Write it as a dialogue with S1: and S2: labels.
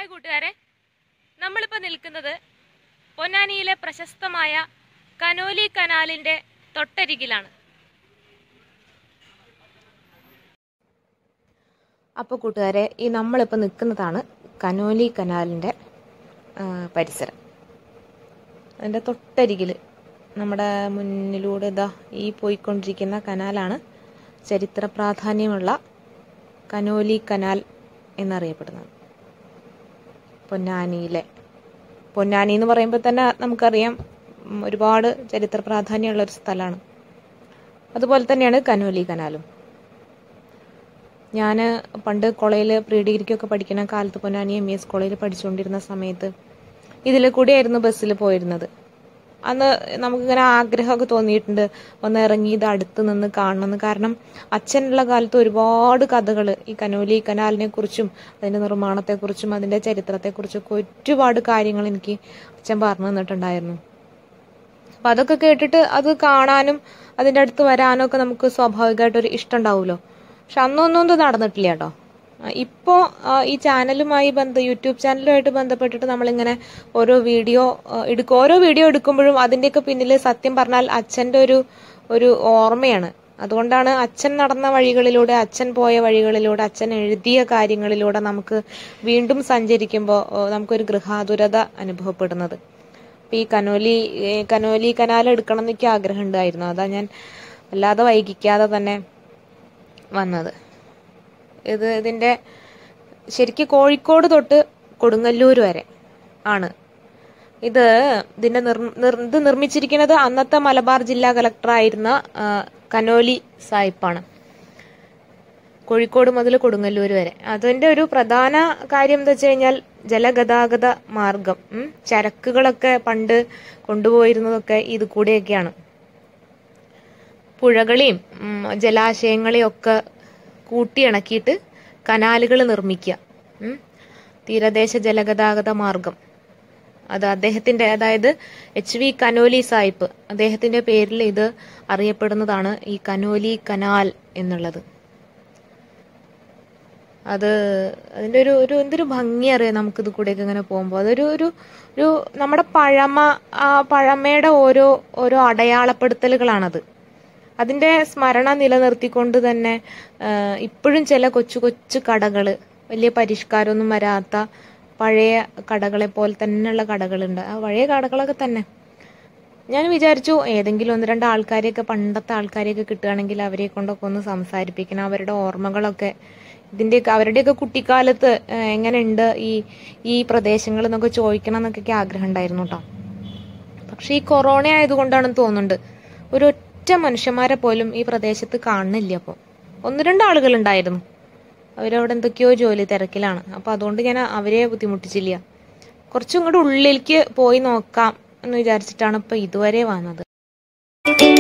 S1: Hi കൂട്ടുകാരെ നമ്മളിപ്പോൾ നിൽക്കുന്നത് പൊന്നാനിയിലെ പ്രശസ്തമായ കനോലി കനാലിന്റെ തൊട്ടരികിലാണ്
S2: അപ്പോൾ കൂട്ടുകാരെ ഈ നമ്മളിപ്പോൾ നിൽക്കുന്നതാണ് കനോലി കനാലിൻ്റെ പരിസരം അതിൻ്റെ തൊട്ടരികിൽ നമ്മുടെ മുന്നിലൂടെ ഇതാ ഈ പോയിക്കൊണ്ടിരിക്കുന്ന കനാലാണ് ചരിത്ര പ്രാധാന്യമുള്ള കനോലി കനാൽ എന്നറിയപ്പെടുന്നത് പൊന്നാനിയിലെ പൊന്നാനി എന്ന് പറയുമ്പോൾ തന്നെ നമുക്കറിയാം ഉം, ഒരുപാട് ചരിത്ര പ്രാധാന്യമുള്ള ഒരു സ്ഥലമാണ് അതുപോലെ തന്നെയാണ് കനോലി കനാലും ഞാൻ പണ്ട് കോളേജിൽ പ്രീ ഡിഗ്രിക്കൊക്കെ പഠിക്കുന്ന കാലത്ത് പൊന്നാനി എം ഇ എസ് കോളേജിൽ പഠിച്ചുകൊണ്ടിരുന്ന സമയത്ത് ഇതിൽ കൂടിയായിരുന്നു ബസ്സിൽ പോയിരുന്നത് അന്ന് നമുക്കിങ്ങനെ ആഗ്രഹമൊക്കെ തോന്നിയിട്ടുണ്ട് ഒന്ന് ഇറങ്ങി ഇത് അടുത്ത് നിന്ന് കാണണമെന്ന് കാരണം അച്ഛനുള്ള കാലത്ത് ഒരുപാട് കഥകൾ ഈ കനോലി കനാലിനെ കുറിച്ചും അതിൻ്റെ നിർമ്മാണത്തെക്കുറിച്ചും അതിൻ്റെ ചരിത്രത്തെക്കുറിച്ചൊക്കെ ഒരുപാട് കാര്യങ്ങൾ എനിക്ക് അച്ഛൻ പറഞ്ഞു തന്നിട്ടുണ്ടായിരുന്നു അപ്പം അതൊക്കെ കേട്ടിട്ട് അത് കാണാനും അതിൻ്റെ അടുത്ത് വരാനും ഒക്കെ നമുക്ക് സ്വാഭാവികമായിട്ടൊരു ഇഷ്ടം ഉണ്ടാവുമല്ലോ പക്ഷെ അന്നൊന്നും ഇത് നടന്നിട്ടില്ല കേട്ടോ ഇപ്പോൾ ഈ ചാനലുമായി ബന്ധ യൂട്യൂബ് ചാനലുമായിട്ട് ബന്ധപ്പെട്ടിട്ട് നമ്മളിങ്ങനെ ഓരോ വീഡിയോ എടുക്കും ഓരോ വീഡിയോ എടുക്കുമ്പോഴും അതിൻ്റെയൊക്കെ പിന്നിൽ സത്യം പറഞ്ഞാൽ അച്ഛൻ്റെ ഒരു ഒരു ഓർമ്മയാണ് അതുകൊണ്ടാണ് അച്ഛൻ നടന്ന വഴികളിലൂടെ അച്ഛൻ പോയ വഴികളിലൂടെ അച്ഛൻ എഴുതിയ കാര്യങ്ങളിലൂടെ നമുക്ക് വീണ്ടും സഞ്ചരിക്കുമ്പോൾ നമുക്കൊരു ഗൃഹാതുരത അനുഭവപ്പെടുന്നത് അപ്പൊ ഈ കനോലി ഏ, കനോലി കനാൽ എടുക്കണം എന്നൊക്കെ ആഗ്രഹം ഉണ്ടായിരുന്നു അതാ ഞാൻ അല്ലാതെ വൈകിക്കാതെ തന്നെ വന്നത് ഇത് ഇതിന്റെ ശരിക്കും കോഴിക്കോട് തൊട്ട് കൊടുങ്ങല്ലൂർ വരെ ആണ് ഇത് ഇതിന്റെ നിർ നിർ- ഇത് നിർമ്മിച്ചിരിക്കുന്നത് അന്നത്തെ മലബാർ ജില്ലാ കളക്ടറായിരുന്ന ആ, കനോലി സായിപ്പാണ് കോഴിക്കോട് മുതൽ കൊടുങ്ങല്ലൂർ വരെ അതിന്റെ ഒരു പ്രധാന കാര്യം എന്താ വെച്ച് കഴിഞ്ഞാൽ ജലഗതാഗത മാർഗം ഉം. ചരക്കുകളൊക്കെ പണ്ട് കൊണ്ടുപോയിരുന്നതൊക്കെ ഇത് കൂടെയൊക്കെയാണ് പുഴകളെയും ഉം, ജലാശയങ്ങളെയും ഒക്കെ കൂട്ടിയിണക്കിയിട്ട് കനാലുകൾ നിർമ്മിക്കുക ഉം. തീരദേശ ജലഗതാഗത മാർഗം അത് അദ്ദേഹത്തിന്റെ അതായത് എച്ച് വി കനോലി സായിപ്പ് അദ്ദേഹത്തിന്റെ പേരിൽ ഇത് അറിയപ്പെടുന്നതാണ് ഈ കനോലി കനാൽ എന്നുള്ളത് അത് അതിന്റെ ഒരു ഒരു എന്തൊരു ഭംഗി അറിയാം നമുക്കിത് കൂടെയൊക്കെ ഇങ്ങനെ പോകുമ്പോൾ അതൊരു ഒരു ഒരു നമ്മുടെ പഴമ ആ പഴമയുടെ ഓരോ ഓരോ അടയാളപ്പെടുത്തലുകളാണത് അതിന്റെ സ്മരണ നിലനിർത്തിക്കൊണ്ട് തന്നെ ആ, ഇപ്പോഴും ചില കൊച്ചു കൊച്ചു കടകള് വലിയ പരിഷ്കാരമൊന്നും വരാത്ത പഴയ കടകളെ പോലെ തന്നെയുള്ള കടകളുണ്ട് ആ പഴയ കടകളൊക്കെ തന്നെ ഞാൻ വിചാരിച്ചു ഏതെങ്കിലും ഒന്ന് രണ്ട് ആൾക്കാരെയൊക്കെ പണ്ടത്തെ ആൾക്കാരെയൊക്കെ കിട്ടുകയാണെങ്കിൽ അവരെ കൊണ്ടൊക്കെ ഒന്ന് സംസാരിപ്പിക്കണം അവരുടെ ഓർമ്മകളൊക്കെ ഇതിന്റെയൊക്കെ അവരുടെയൊക്കെ കുട്ടിക്കാലത്ത് ഏഹ്, എങ്ങനെയുണ്ട് ഈ ഈ പ്രദേശങ്ങൾ എന്നൊക്കെ ചോദിക്കണം എന്നൊക്കെ ആഗ്രഹം ഉണ്ടായിരുന്നു കേട്ടോ പക്ഷെ ഈ കൊറോണ ആയതുകൊണ്ടാണെന്ന് തോന്നുന്നുണ്ട് ഒരു ഒറ്റ മനുഷ്യന്മാരെ പോലും ഈ പ്രദേശത്ത് കാണുന്നില്ല അപ്പോൾ ഒന്ന് രണ്ട് ആളുകൾ ഉണ്ടായിരുന്നു അവരവിടെ എന്തൊക്കെയോ ജോലി തിരക്കിലാണ് അപ്പൊ അതുകൊണ്ട് ഞാൻ അവരെ ബുദ്ധിമുട്ടിച്ചില്ല കുറച്ചും കൂടെ ഉള്ളിലേക്ക് പോയി നോക്കാം എന്ന് വിചാരിച്ചിട്ടാണ് ഇപ്പൊ ഇതുവരെ വന്നത്